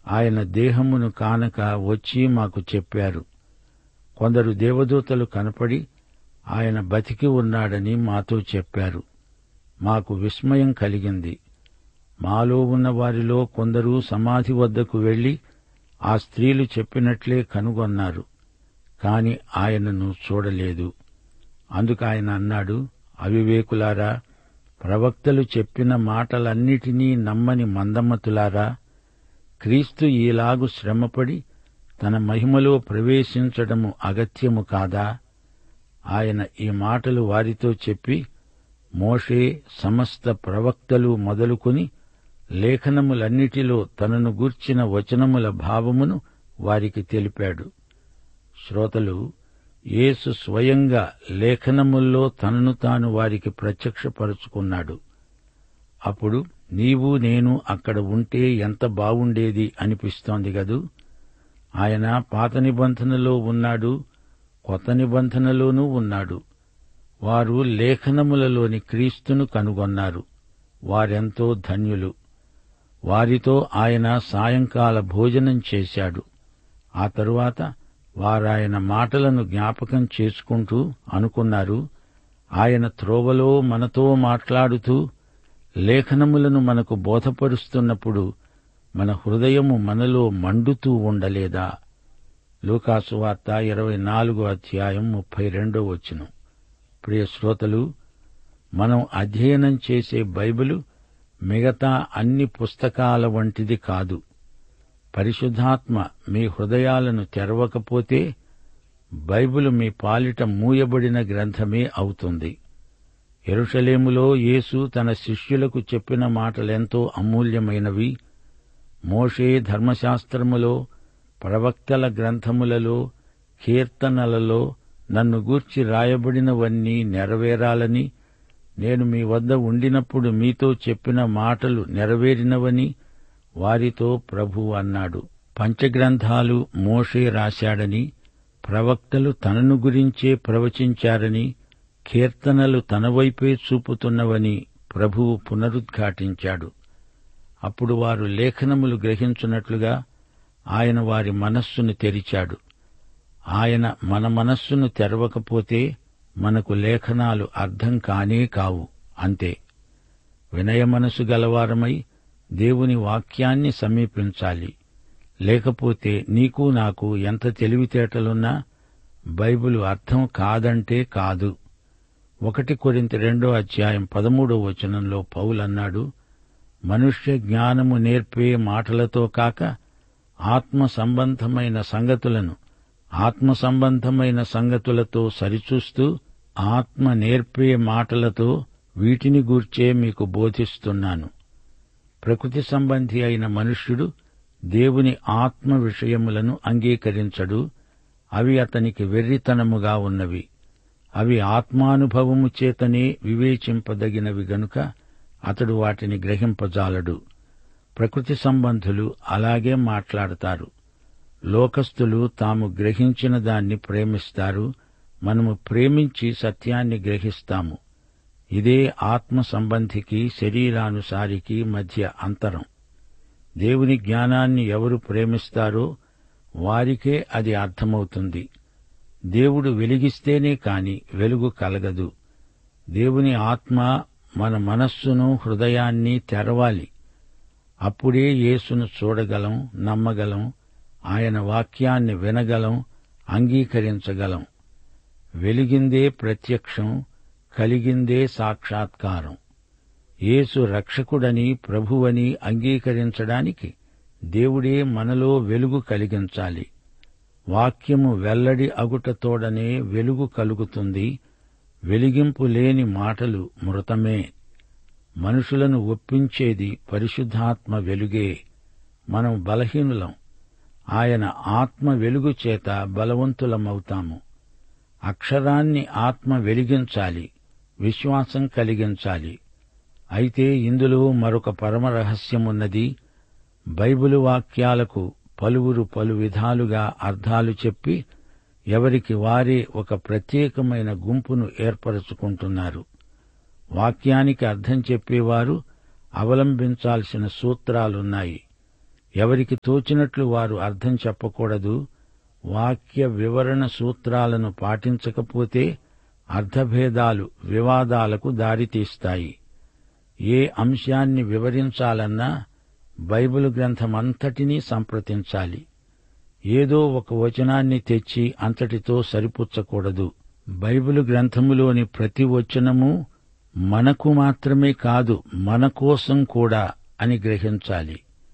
ఆయన దేహమును కానక వచ్చి మాకు చెప్పారు కొందరు దేవదూతలు కనపడి ఆయన బతికి ఉన్నాడని మాతో చెప్పారు మాకు విస్మయం కలిగింది మాలో ఉన్న వారిలో కొందరు సమాధి వద్దకు వెళ్లి ఆ స్త్రీలు చెప్పినట్లే కనుగొన్నారు కాని ఆయనను చూడలేదు అందుకు ఆయన అన్నాడు అవివేకులారా ప్రవక్తలు చెప్పిన మాటలన్నిటినీ నమ్మని మందమ్మతులారా క్రీస్తు ఈలాగు శ్రమపడి తన మహిమలో ప్రవేశించడము అగత్యము కాదా ఆయన ఈ మాటలు వారితో చెప్పి మోషే సమస్త ప్రవక్తలు మొదలుకొని లేఖనములన్నిటిలో తనను గూర్చిన వచనముల భావమును వారికి తెలిపాడు శ్రోతలు యేసు స్వయంగా లేఖనముల్లో తనను తాను వారికి ప్రత్యక్షపరుచుకున్నాడు అప్పుడు నీవు నేను అక్కడ ఉంటే ఎంత బావుండేది అనిపిస్తోంది గదు ఆయన పాత నిబంధనలో ఉన్నాడు కొత్త నిబంధనలోనూ ఉన్నాడు వారు లేఖనములలోని క్రీస్తును కనుగొన్నారు వారెంతో ధన్యులు వారితో ఆయన సాయంకాల భోజనం చేశాడు ఆ తరువాత వారాయన మాటలను జ్ఞాపకం చేసుకుంటూ అనుకున్నారు ఆయన త్రోవలో మనతో మాట్లాడుతూ లేఖనములను మనకు బోధపరుస్తున్నప్పుడు మన హృదయము మనలో మండుతూ ఉండలేదా లూకాసు వార్త ఇరవై నాలుగో అధ్యాయం ముప్పై రెండో వచ్చును ప్రియ శ్రోతలు మనం అధ్యయనం చేసే బైబిలు మిగతా అన్ని పుస్తకాల వంటిది కాదు పరిశుద్ధాత్మ మీ హృదయాలను తెరవకపోతే బైబిలు మీ పాలిట మూయబడిన గ్రంథమే అవుతుంది ఎరుషలేములో యేసు తన శిష్యులకు చెప్పిన మాటలెంతో అమూల్యమైనవి మోషే ధర్మశాస్త్రములో ప్రవక్తల గ్రంథములలో కీర్తనలలో నన్ను గూర్చి రాయబడినవన్నీ నెరవేరాలని నేను మీ వద్ద ఉండినప్పుడు మీతో చెప్పిన మాటలు నెరవేరినవని వారితో ప్రభు అన్నాడు పంచగ్రంథాలు మోషే రాశాడని ప్రవక్తలు తనను గురించే ప్రవచించారని కీర్తనలు తన వైపే చూపుతున్నవని ప్రభువు పునరుద్ఘాటించాడు అప్పుడు వారు లేఖనములు గ్రహించున్నట్లుగా ఆయన వారి మనస్సును తెరిచాడు ఆయన మన మనస్సును తెరవకపోతే మనకు లేఖనాలు అర్థం కానే కావు అంతే వినయ మనసు గలవారమై దేవుని వాక్యాన్ని సమీపించాలి లేకపోతే నీకు నాకు ఎంత తెలివితేటలున్నా బైబిలు అర్థం కాదంటే కాదు ఒకటి కొరింత రెండో అధ్యాయం పదమూడో వచనంలో పౌలన్నాడు మనుష్య జ్ఞానము నేర్పే మాటలతో కాక ఆత్మ సంబంధమైన సంగతులను ఆత్మ సంబంధమైన సంగతులతో సరిచూస్తూ ఆత్మ నేర్పే మాటలతో వీటిని గూర్చే మీకు బోధిస్తున్నాను ప్రకృతి సంబంధి అయిన మనుష్యుడు దేవుని ఆత్మ విషయములను అంగీకరించడు అవి అతనికి వెర్రితనముగా ఉన్నవి అవి ఆత్మానుభవము చేతనే వివేచింపదగినవి గనుక అతడు వాటిని గ్రహింపజాలడు ప్రకృతి సంబంధులు అలాగే మాట్లాడతారు లోకస్తులు తాము గ్రహించిన దాన్ని ప్రేమిస్తారు మనము ప్రేమించి సత్యాన్ని గ్రహిస్తాము ఇదే ఆత్మ సంబంధికి శరీరానుసారికి మధ్య అంతరం దేవుని జ్ఞానాన్ని ఎవరు ప్రేమిస్తారో వారికే అది అర్థమవుతుంది దేవుడు వెలిగిస్తేనే కాని వెలుగు కలగదు దేవుని ఆత్మ మన మనస్సును హృదయాన్ని తెరవాలి అప్పుడే యేసును చూడగలం నమ్మగలం ఆయన వాక్యాన్ని వినగలం అంగీకరించగలం వెలిగిందే ప్రత్యక్షం కలిగిందే సాక్షాత్కారం యేసు రక్షకుడని ప్రభువని అంగీకరించడానికి దేవుడే మనలో వెలుగు కలిగించాలి వాక్యము వెల్లడి అగుటతోడనే వెలుగు కలుగుతుంది వెలిగింపు లేని మాటలు మృతమే మనుషులను ఒప్పించేది పరిశుద్ధాత్మ వెలుగే మనం బలహీనులం ఆయన ఆత్మ వెలుగు చేత బలవంతులమవుతాము అక్షరాన్ని ఆత్మ వెలిగించాలి విశ్వాసం కలిగించాలి అయితే ఇందులో మరొక పరమ రహస్యమున్నది బైబిలు వాక్యాలకు పలువురు పలు విధాలుగా అర్థాలు చెప్పి ఎవరికి వారే ఒక ప్రత్యేకమైన గుంపును ఏర్పరచుకుంటున్నారు వాక్యానికి అర్థం చెప్పేవారు అవలంబించాల్సిన సూత్రాలున్నాయి ఎవరికి తోచినట్లు వారు అర్థం చెప్పకూడదు వాక్య వివరణ సూత్రాలను పాటించకపోతే అర్థభేదాలు వివాదాలకు దారితీస్తాయి ఏ అంశాన్ని వివరించాలన్నా బైబిల్ గ్రంథమంతటినీ సంప్రదించాలి ఏదో ఒక వచనాన్ని తెచ్చి అంతటితో సరిపుచ్చకూడదు బైబిల్ గ్రంథములోని ప్రతి వచనము మనకు మాత్రమే కాదు మన కోసం కూడా అని గ్రహించాలి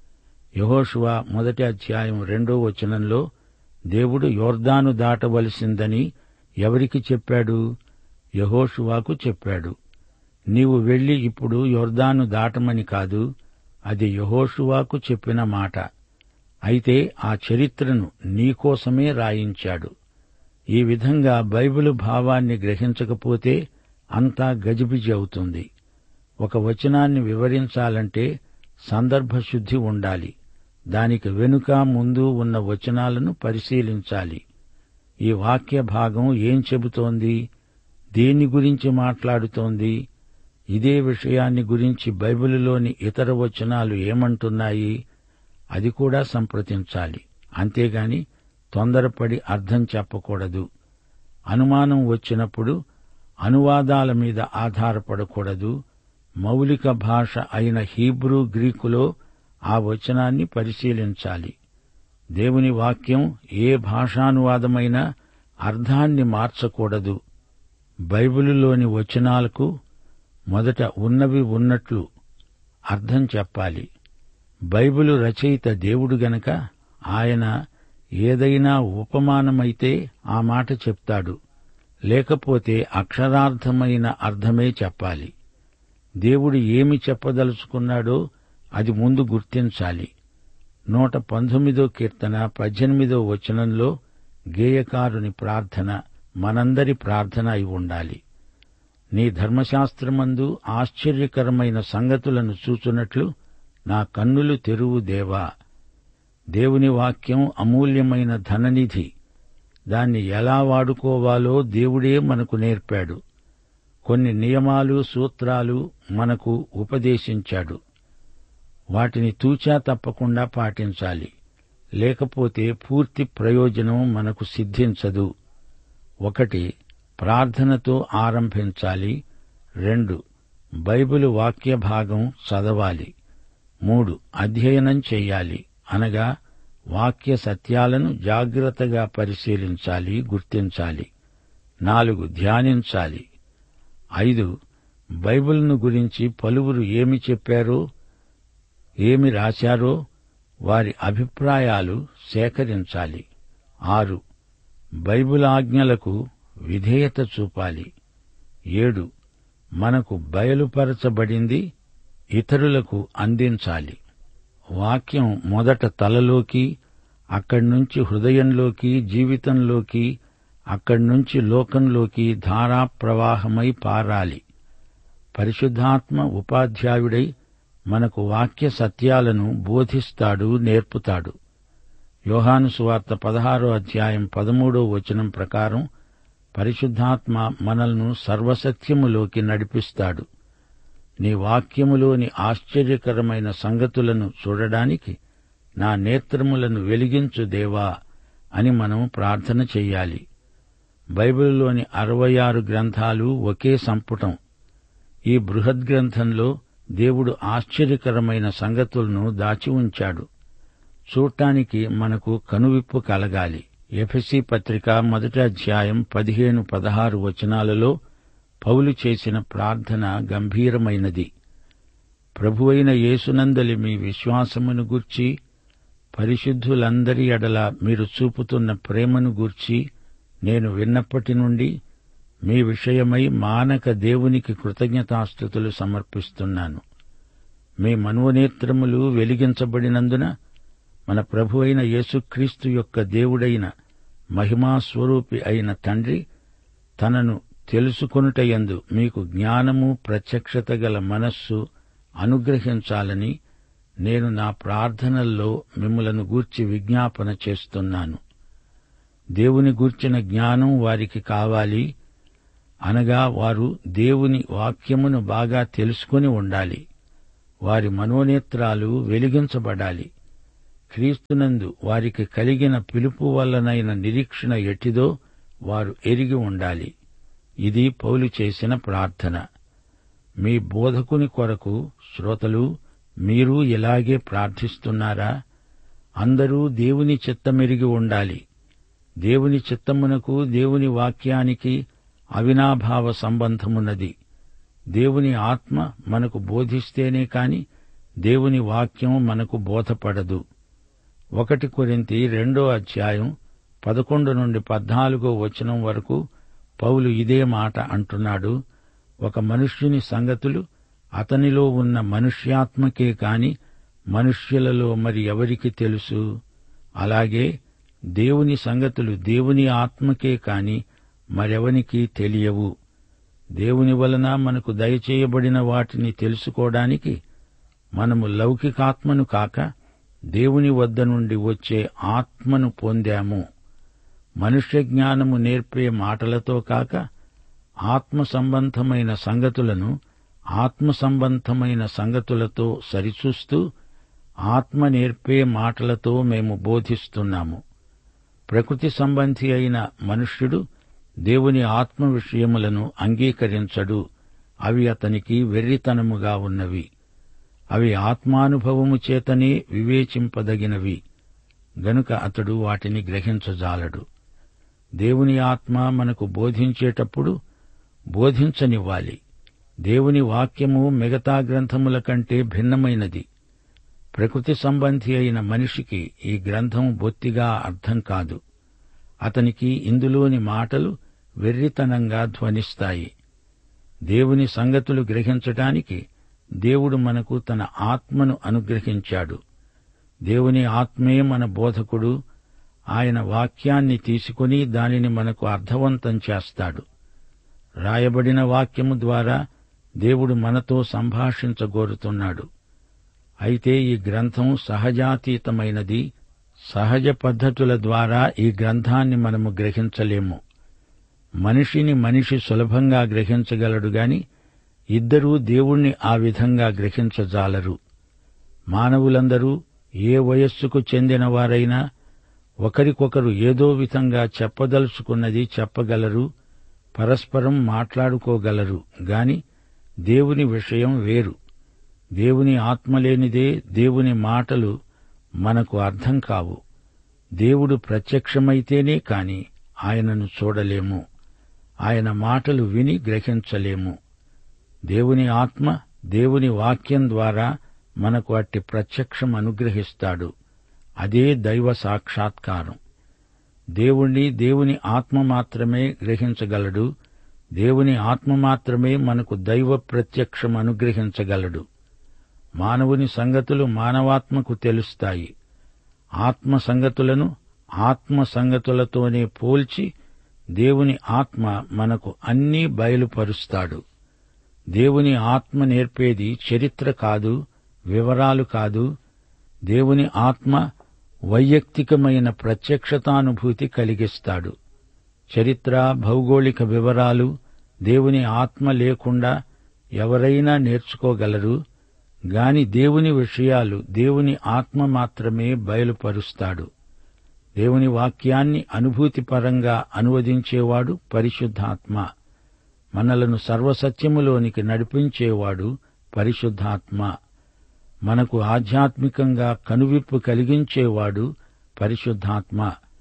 యహోషువ మొదటి అధ్యాయం రెండో వచనంలో దేవుడు యోర్దాను దాటవలసిందని ఎవరికి చెప్పాడు యహోషువాకు చెప్పాడు నీవు వెళ్లి ఇప్పుడు యోర్దాను దాటమని కాదు అది యహోషువాకు చెప్పిన మాట అయితే ఆ చరిత్రను నీకోసమే రాయించాడు ఈ విధంగా బైబిలు భావాన్ని గ్రహించకపోతే అంతా గజిబిజి అవుతుంది ఒక వచనాన్ని వివరించాలంటే సందర్భశుద్ధి ఉండాలి దానికి వెనుక ముందు ఉన్న వచనాలను పరిశీలించాలి ఈ వాక్య భాగం ఏం చెబుతోంది దేని గురించి మాట్లాడుతోంది ఇదే విషయాన్ని గురించి బైబిలులోని ఇతర వచనాలు ఏమంటున్నాయి అది కూడా సంప్రదించాలి అంతేగాని తొందరపడి అర్థం చెప్పకూడదు అనుమానం వచ్చినప్పుడు అనువాదాల మీద ఆధారపడకూడదు మౌలిక భాష అయిన హీబ్రూ గ్రీకులో ఆ వచనాన్ని పరిశీలించాలి దేవుని వాక్యం ఏ భాషానువాదమైనా అర్థాన్ని మార్చకూడదు బైబిలులోని వచనాలకు మొదట ఉన్నవి ఉన్నట్లు అర్థం చెప్పాలి బైబిలు రచయిత దేవుడు గనక ఆయన ఏదైనా ఉపమానమైతే ఆ మాట చెప్తాడు లేకపోతే అక్షరార్థమైన అర్థమే చెప్పాలి దేవుడు ఏమి చెప్పదలుచుకున్నాడో అది ముందు గుర్తించాలి నూట పంతొమ్మిదో కీర్తన పద్దెనిమిదో వచనంలో గేయకారుని ప్రార్థన మనందరి ప్రార్థన అయి ఉండాలి నీ ధర్మశాస్త్రమందు ఆశ్చర్యకరమైన సంగతులను చూచున్నట్లు నా కన్నులు తెరువు దేవా దేవుని వాక్యం అమూల్యమైన ధననిధి దాన్ని ఎలా వాడుకోవాలో దేవుడే మనకు నేర్పాడు కొన్ని నియమాలు సూత్రాలు మనకు ఉపదేశించాడు వాటిని తూచా తప్పకుండా పాటించాలి లేకపోతే పూర్తి ప్రయోజనం మనకు సిద్ధించదు ఒకటి ప్రార్థనతో ఆరంభించాలి రెండు బైబిలు వాక్య భాగం చదవాలి మూడు అధ్యయనం చెయ్యాలి అనగా వాక్య సత్యాలను జాగ్రత్తగా పరిశీలించాలి గుర్తించాలి నాలుగు ధ్యానించాలి ఐదు బైబిల్ను గురించి పలువురు ఏమి చెప్పారో ఏమి రాశారో వారి అభిప్రాయాలు సేకరించాలి ఆరు బైబిల్ ఆజ్ఞలకు విధేయత చూపాలి ఏడు మనకు బయలుపరచబడింది ఇతరులకు అందించాలి వాక్యం మొదట తలలోకి అక్కడి నుంచి హృదయంలోకి జీవితంలోకి అక్కడి నుంచి లోకంలోకి ధారాప్రవాహమై పారాలి పరిశుద్ధాత్మ ఉపాధ్యాయుడై మనకు వాక్య సత్యాలను బోధిస్తాడు నేర్పుతాడు యోహాను సువార్త పదహారో అధ్యాయం పదమూడో వచనం ప్రకారం పరిశుద్ధాత్మ మనల్ని సర్వసత్యములోకి నడిపిస్తాడు నీ వాక్యములోని ఆశ్చర్యకరమైన సంగతులను చూడడానికి నా నేత్రములను వెలిగించు దేవా అని మనం ప్రార్థన చెయ్యాలి బైబిల్లోని అరవై ఆరు గ్రంథాలు ఒకే సంపుటం ఈ బృహద్ గ్రంథంలో దేవుడు ఆశ్చర్యకరమైన సంగతులను దాచి ఉంచాడు చూడటానికి మనకు కనువిప్పు కలగాలి ఎఫెసి పత్రిక మొదటి అధ్యాయం పదిహేను పదహారు వచనాలలో పౌలు చేసిన ప్రార్థన గంభీరమైనది ప్రభువైన యేసునందలి మీ విశ్వాసమును గూర్చి పరిశుద్ధులందరి ఎడల మీరు చూపుతున్న ప్రేమను గూర్చి నేను విన్నప్పటి నుండి మీ విషయమై మానక దేవునికి కృతజ్ఞతాస్థుతులు సమర్పిస్తున్నాను మీ మనోనేత్రములు వెలిగించబడినందున మన ప్రభు అయిన యేసుక్రీస్తు యొక్క దేవుడైన మహిమాస్వరూపి అయిన తండ్రి తనను తెలుసుకొనుటయందు మీకు జ్ఞానము ప్రత్యక్షత గల మనస్సు అనుగ్రహించాలని నేను నా ప్రార్థనల్లో మిమ్మలను గూర్చి విజ్ఞాపన చేస్తున్నాను దేవుని గూర్చిన జ్ఞానం వారికి కావాలి అనగా వారు దేవుని వాక్యమును బాగా తెలుసుకుని ఉండాలి వారి మనోనేత్రాలు వెలిగించబడాలి క్రీస్తునందు వారికి కలిగిన పిలుపు వల్లనైన నిరీక్షణ ఎట్టిదో వారు ఎరిగి ఉండాలి ఇది పౌలు చేసిన ప్రార్థన మీ బోధకుని కొరకు శ్రోతలు మీరు ఇలాగే ప్రార్థిస్తున్నారా అందరూ దేవుని చిత్తమెరిగి ఉండాలి దేవుని చిత్తమునకు దేవుని వాక్యానికి అవినాభావ సంబంధమున్నది దేవుని ఆత్మ మనకు బోధిస్తేనే కాని దేవుని వాక్యం మనకు బోధపడదు ఒకటి కొరింతి రెండో అధ్యాయం పదకొండు నుండి పద్నాలుగో వచనం వరకు పౌలు ఇదే మాట అంటున్నాడు ఒక మనుష్యుని సంగతులు అతనిలో ఉన్న మనుష్యాత్మకే కాని మనుష్యులలో మరి ఎవరికి తెలుసు అలాగే దేవుని సంగతులు దేవుని ఆత్మకే కాని మరెవనికి తెలియవు దేవుని వలన మనకు దయచేయబడిన వాటిని తెలుసుకోవడానికి మనము లౌకికాత్మను కాక దేవుని వద్ద నుండి వచ్చే ఆత్మను పొందాము మనుష్య జ్ఞానము నేర్పే మాటలతో కాక ఆత్మ సంబంధమైన సంగతులను ఆత్మ సంబంధమైన సంగతులతో సరిచూస్తూ ఆత్మ నేర్పే మాటలతో మేము బోధిస్తున్నాము ప్రకృతి సంబంధి అయిన మనుష్యుడు దేవుని ఆత్మ విషయములను అంగీకరించడు అవి అతనికి వెర్రితనముగా ఉన్నవి అవి ఆత్మానుభవము చేతనే వివేచింపదగినవి గనుక అతడు వాటిని గ్రహించజాలడు దేవుని ఆత్మ మనకు బోధించేటప్పుడు బోధించనివ్వాలి దేవుని వాక్యము మిగతా గ్రంథముల కంటే భిన్నమైనది ప్రకృతి సంబంధి అయిన మనిషికి ఈ గ్రంథం బొత్తిగా అర్థం కాదు అతనికి ఇందులోని మాటలు వెర్రితనంగా ధ్వనిస్తాయి దేవుని సంగతులు గ్రహించటానికి దేవుడు మనకు తన ఆత్మను అనుగ్రహించాడు దేవుని ఆత్మే మన బోధకుడు ఆయన వాక్యాన్ని తీసుకుని దానిని మనకు అర్థవంతం చేస్తాడు రాయబడిన వాక్యము ద్వారా దేవుడు మనతో సంభాషించగోరుతున్నాడు అయితే ఈ గ్రంథం సహజాతీతమైనది సహజ పద్ధతుల ద్వారా ఈ గ్రంథాన్ని మనము గ్రహించలేము మనిషిని మనిషి సులభంగా గ్రహించగలడు గాని ఇద్దరూ దేవుణ్ణి ఆ విధంగా గ్రహించజాలరు మానవులందరూ ఏ వయస్సుకు చెందినవారైనా ఒకరికొకరు ఏదో విధంగా చెప్పదలుచుకున్నది చెప్పగలరు పరస్పరం మాట్లాడుకోగలరు గాని దేవుని విషయం వేరు దేవుని ఆత్మ లేనిదే దేవుని మాటలు మనకు అర్థం కావు దేవుడు ప్రత్యక్షమైతేనే కాని ఆయనను చూడలేము ఆయన మాటలు విని గ్రహించలేము దేవుని ఆత్మ దేవుని వాక్యం ద్వారా మనకు అట్టి ప్రత్యక్షం అనుగ్రహిస్తాడు అదే దైవ సాక్షాత్కారం దేవుణ్ణి దేవుని ఆత్మ మాత్రమే గ్రహించగలడు దేవుని ఆత్మ మాత్రమే మనకు దైవ ప్రత్యక్షం అనుగ్రహించగలడు మానవుని సంగతులు మానవాత్మకు తెలుస్తాయి ఆత్మ సంగతులను ఆత్మ సంగతులతోనే పోల్చి దేవుని ఆత్మ మనకు అన్నీ బయలుపరుస్తాడు దేవుని ఆత్మ నేర్పేది చరిత్ర కాదు వివరాలు కాదు దేవుని ఆత్మ వైయక్తికమైన ప్రత్యక్షతానుభూతి కలిగిస్తాడు చరిత్ర భౌగోళిక వివరాలు దేవుని ఆత్మ లేకుండా ఎవరైనా నేర్చుకోగలరు గాని దేవుని విషయాలు దేవుని ఆత్మ మాత్రమే బయలుపరుస్తాడు దేవుని వాక్యాన్ని అనుభూతిపరంగా అనువదించేవాడు పరిశుద్ధాత్మ మనలను సర్వసత్యములోనికి నడిపించేవాడు పరిశుద్ధాత్మ మనకు ఆధ్యాత్మికంగా కనువిప్పు కలిగించేవాడు పరిశుద్ధాత్మ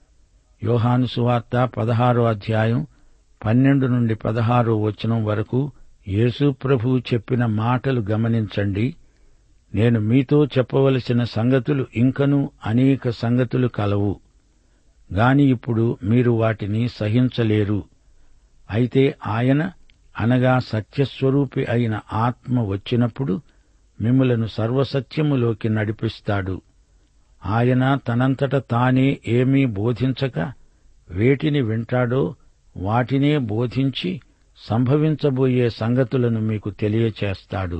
యోహాను సువార్త పదహారో అధ్యాయం పన్నెండు నుండి పదహారో వచనం వరకు యేసు ప్రభువు చెప్పిన మాటలు గమనించండి నేను మీతో చెప్పవలసిన సంగతులు ఇంకనూ అనేక సంగతులు కలవు గాని ఇప్పుడు మీరు వాటిని సహించలేరు అయితే ఆయన అనగా సత్యస్వరూపి అయిన ఆత్మ వచ్చినప్పుడు మిమ్మలను సర్వసత్యములోకి నడిపిస్తాడు ఆయన తనంతట తానే ఏమీ బోధించక వేటిని వింటాడో వాటినే బోధించి సంభవించబోయే సంగతులను మీకు తెలియచేస్తాడు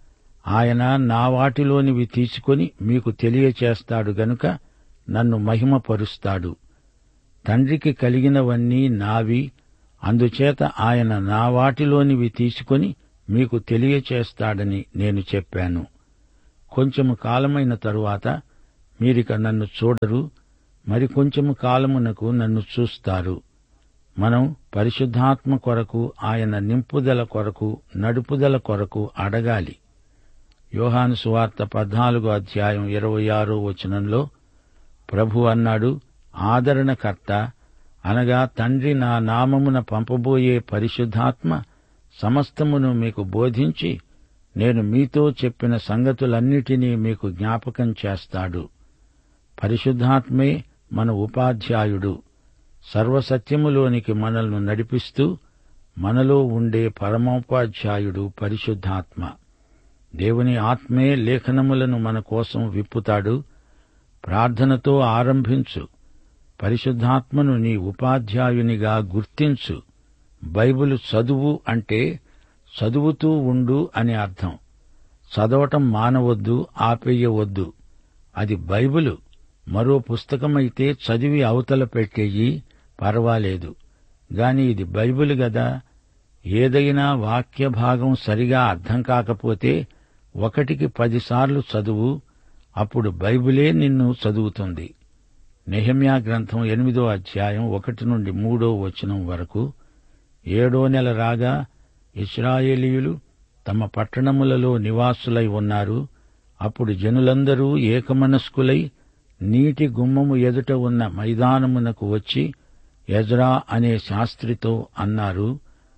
ఆయన నా వాటిలోనివి తీసుకొని మీకు తెలియచేస్తాడు గనుక నన్ను మహిమపరుస్తాడు తండ్రికి కలిగినవన్నీ నావి అందుచేత ఆయన నా వాటిలోనివి తీసుకొని మీకు తెలియచేస్తాడని నేను చెప్పాను కొంచెము కాలమైన తరువాత మీరిక నన్ను చూడరు మరి కొంచెము కాలమునకు నన్ను చూస్తారు మనం పరిశుద్ధాత్మ కొరకు ఆయన నింపుదల కొరకు నడుపుదల కొరకు అడగాలి యోహాను సువార్త పద్నాలుగో అధ్యాయం ఇరవై ఆరో వచనంలో ప్రభు అన్నాడు ఆదరణకర్త అనగా తండ్రి నా నామమున పంపబోయే పరిశుద్ధాత్మ సమస్తమును మీకు బోధించి నేను మీతో చెప్పిన సంగతులన్నిటినీ మీకు జ్ఞాపకం చేస్తాడు పరిశుద్ధాత్మే మన ఉపాధ్యాయుడు సర్వసత్యములోనికి మనల్ని నడిపిస్తూ మనలో ఉండే పరమోపాధ్యాయుడు పరిశుద్ధాత్మ దేవుని ఆత్మే లేఖనములను మన కోసం విప్పుతాడు ప్రార్థనతో ఆరంభించు పరిశుద్ధాత్మను నీ ఉపాధ్యాయునిగా గుర్తించు బైబిలు చదువు అంటే చదువుతూ ఉండు అని అర్థం చదవటం మానవద్దు ఆపేయవద్దు అది బైబిలు మరో పుస్తకమైతే చదివి అవతల పెట్టేయి పర్వాలేదు గాని ఇది బైబిల్ గదా ఏదైనా వాక్య భాగం సరిగా అర్థం కాకపోతే ఒకటికి పదిసార్లు చదువు అప్పుడు బైబిలే నిన్ను చదువుతుంది నెహమ్యా గ్రంథం ఎనిమిదో అధ్యాయం ఒకటి నుండి మూడో వచనం వరకు ఏడో నెల రాగా ఇస్రాయేలీయులు తమ పట్టణములలో నివాసులై ఉన్నారు అప్పుడు జనులందరూ ఏకమనస్కులై నీటి గుమ్మము ఎదుట ఉన్న మైదానమునకు వచ్చి ఎజ్రా అనే శాస్త్రితో అన్నారు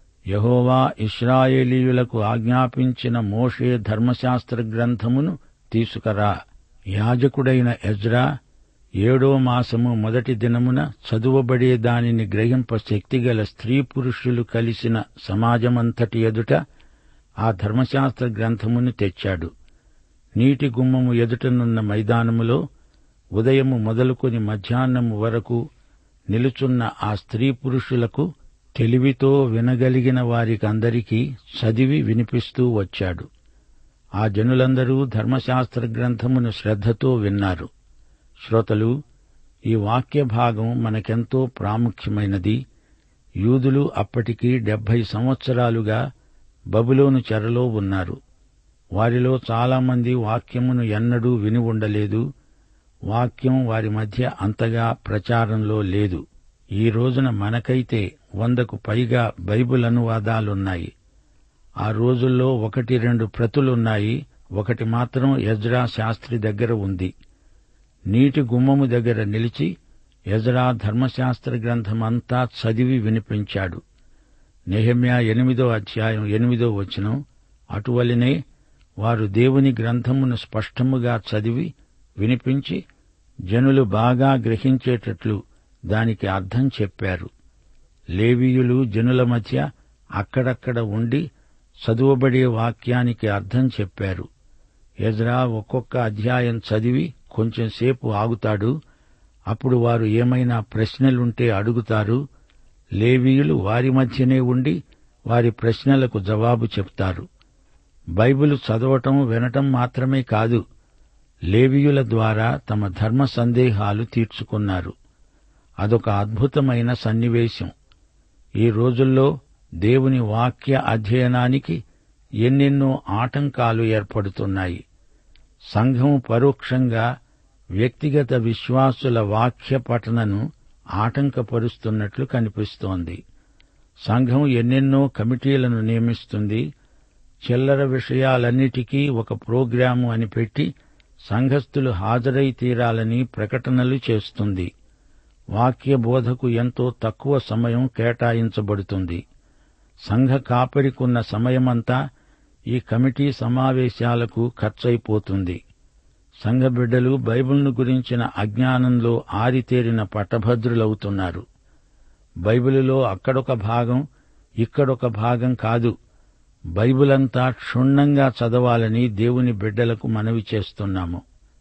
యహోవా ఇస్రాయేలీయులకు ఆజ్ఞాపించిన మోషే ధర్మశాస్త్ర గ్రంథమును తీసుకరా యాజకుడైన ఎజ్రా ఏడో మాసము మొదటి దినమున చదువబడే దానిని గ్రహింప శక్తిగల స్త్రీ పురుషులు కలిసిన సమాజమంతటి ఎదుట ఆ ధర్మశాస్త్ర గ్రంథమును తెచ్చాడు నీటి గుమ్మము ఎదుటనున్న మైదానములో ఉదయము మొదలుకొని మధ్యాహ్నము వరకు నిలుచున్న ఆ స్త్రీ పురుషులకు తెలివితో వినగలిగిన వారికందరికీ చదివి వినిపిస్తూ వచ్చాడు ఆ జనులందరూ ధర్మశాస్త్ర గ్రంథమును శ్రద్ధతో విన్నారు శ్రోతలు ఈ వాక్య భాగం మనకెంతో ప్రాముఖ్యమైనది యూదులు అప్పటికి డెబ్బై సంవత్సరాలుగా బబులోను చెరలో ఉన్నారు వారిలో చాలామంది వాక్యమును ఎన్నడూ విని ఉండలేదు వాక్యం వారి మధ్య అంతగా ప్రచారంలో లేదు ఈ రోజున మనకైతే వందకు పైగా బైబిల్ అనువాదాలున్నాయి ఆ రోజుల్లో ఒకటి రెండు ప్రతులున్నాయి ఒకటి మాత్రం యజ్రా శాస్త్రి దగ్గర ఉంది నీటి గుమ్మము దగ్గర నిలిచి యజ్రా ధర్మశాస్త్ర గ్రంథమంతా చదివి వినిపించాడు నెహమ్యా ఎనిమిదో అధ్యాయం ఎనిమిదో వచనం అటువలనే వారు దేవుని గ్రంథమును స్పష్టముగా చదివి వినిపించి జనులు బాగా గ్రహించేటట్లు దానికి అర్థం చెప్పారు లేవీయులు జనుల మధ్య అక్కడక్కడ ఉండి చదువబడే వాక్యానికి అర్థం చెప్పారు ఎజ్రా ఒక్కొక్క అధ్యాయం చదివి కొంచెం సేపు ఆగుతాడు అప్పుడు వారు ఏమైనా ప్రశ్నలుంటే అడుగుతారు లేవీయులు వారి మధ్యనే ఉండి వారి ప్రశ్నలకు జవాబు చెప్తారు బైబిల్ చదవటం వినటం మాత్రమే కాదు లేవీయుల ద్వారా తమ ధర్మ సందేహాలు తీర్చుకున్నారు అదొక అద్భుతమైన సన్నివేశం ఈ రోజుల్లో దేవుని వాక్య అధ్యయనానికి ఎన్నెన్నో ఆటంకాలు ఏర్పడుతున్నాయి సంఘం పరోక్షంగా వ్యక్తిగత విశ్వాసుల వాక్య పఠనను ఆటంకపరుస్తున్నట్లు కనిపిస్తోంది సంఘం ఎన్నెన్నో కమిటీలను నియమిస్తుంది చిల్లర విషయాలన్నిటికీ ఒక ప్రోగ్రాము అని పెట్టి సంఘస్థులు హాజరై తీరాలని ప్రకటనలు చేస్తుంది వాక్య బోధకు ఎంతో తక్కువ సమయం కేటాయించబడుతుంది సంఘ కాపరికున్న సమయమంతా ఈ కమిటీ సమావేశాలకు ఖర్చయిపోతుంది సంఘ బిడ్డలు బైబిల్ను గురించిన అజ్ఞానంలో ఆరితేరిన పట్టభద్రులవుతున్నారు బైబిలులో అక్కడొక భాగం ఇక్కడొక భాగం కాదు బైబిలంతా క్షుణ్ణంగా చదవాలని దేవుని బిడ్డలకు మనవి చేస్తున్నాము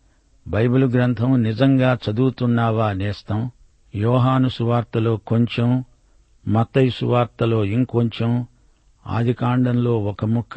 బైబిల్ గ్రంథం నిజంగా చదువుతున్నావా నేస్తం యోహాను సువార్తలో కొంచెం మత్తయి సువార్తలో ఇంకొంచెం ఆదికాండంలో ఒక ముక్క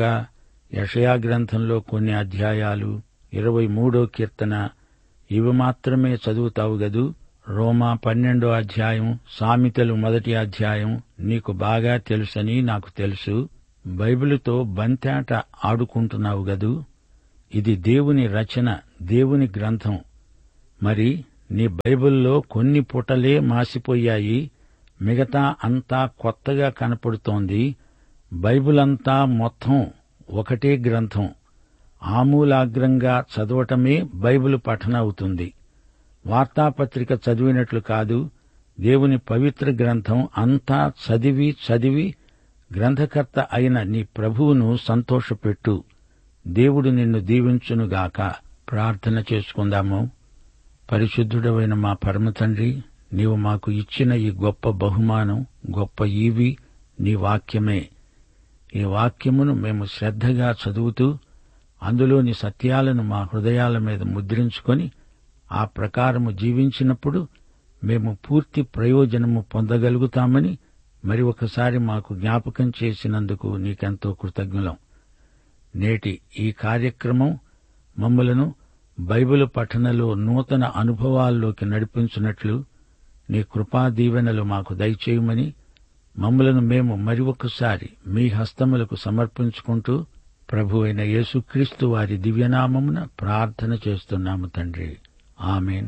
యషయా గ్రంథంలో కొన్ని అధ్యాయాలు ఇరవై మూడో కీర్తన ఇవి మాత్రమే చదువుతావు గదు రోమా పన్నెండో అధ్యాయం సామెతలు మొదటి అధ్యాయం నీకు బాగా తెలుసని నాకు తెలుసు బైబిలుతో బంతేట ఆడుకుంటున్నావు గదు ఇది దేవుని రచన దేవుని గ్రంథం మరి నీ బైబిల్లో కొన్ని పుటలే మాసిపోయాయి మిగతా అంతా కొత్తగా కనపడుతోంది బైబిల్ అంతా మొత్తం ఒకటే గ్రంథం ఆమూలాగ్రంగా చదవటమే బైబిల్ పఠన అవుతుంది వార్తాపత్రిక చదివినట్లు కాదు దేవుని పవిత్ర గ్రంథం అంతా చదివి చదివి గ్రంథకర్త అయిన నీ ప్రభువును సంతోషపెట్టు దేవుడు నిన్ను దీవించునుగాక ప్రార్థన చేసుకుందాము పరిశుద్ధుడవైన మా పరమ తండ్రి నీవు మాకు ఇచ్చిన ఈ గొప్ప బహుమానం గొప్ప ఈవి నీ వాక్యమే ఈ వాక్యమును మేము శ్రద్ధగా చదువుతూ అందులోని సత్యాలను మా హృదయాల మీద ముద్రించుకొని ఆ ప్రకారము జీవించినప్పుడు మేము పూర్తి ప్రయోజనము పొందగలుగుతామని మరి ఒకసారి మాకు జ్ఞాపకం చేసినందుకు నీకెంతో కృతజ్ఞులం నేటి ఈ కార్యక్రమం మమ్మలను బైబిల్ పఠనలో నూతన అనుభవాల్లోకి నడిపించినట్లు నీ కృపా దీవెనలు మాకు దయచేయమని మమ్మలను మేము మరి ఒకసారి మీ హస్తములకు సమర్పించుకుంటూ ప్రభు అయిన యేసుక్రీస్తు వారి దివ్యనామమున ప్రార్థన చేస్తున్నాము తండ్రి ఆమెన్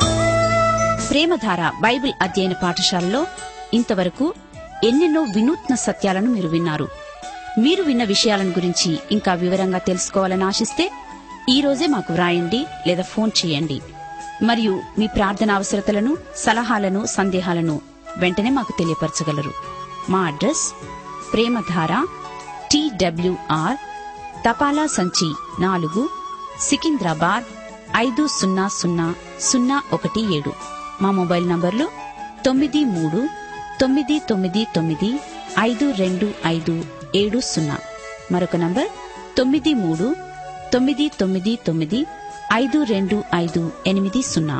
ప్రేమధార బైబిల్ అధ్యయన పాఠశాలలో ఇంతవరకు ఎన్నెన్నో వినూత్న సత్యాలను మీరు విన్నారు మీరు విన్న విషయాలను గురించి ఇంకా వివరంగా తెలుసుకోవాలని ఆశిస్తే ఈ రోజే మాకు వ్రాయండి లేదా ఫోన్ చేయండి మరియు మీ ప్రార్థన అవసరతలను సలహాలను సందేహాలను వెంటనే మాకు తెలియపరచగలరు మా అడ్రస్ ప్రేమధార టీడబ్ల్యూఆర్ తపాలా సంచి నాలుగు సికింద్రాబాద్ ఐదు సున్నా సున్నా సున్నా ఒకటి ఏడు మా మొబైల్ నంబర్లు తొమ్మిది మూడు తొమ్మిది తొమ్మిది తొమ్మిది ఐదు రెండు ఐదు ఏడు సున్నా మరొక నంబర్ తొమ్మిది మూడు తొమ్మిది తొమ్మిది తొమ్మిది ఐదు రెండు ఐదు ఎనిమిది సున్నా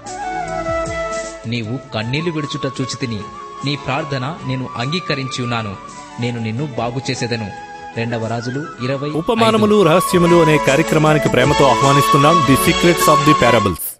నీవు కన్నీళ్లు విడుచుట చూచితిని నీ ప్రార్థన నేను అంగీకరించి ఉన్నాను నేను నిన్ను బాగు చేసేదను రెండవ రాజులు ఇరవై ఉపమానములు రహస్యములు అనే కార్యక్రమానికి ప్రేమతో ఆహ్వానిస్తున్నాం the secrets of the parables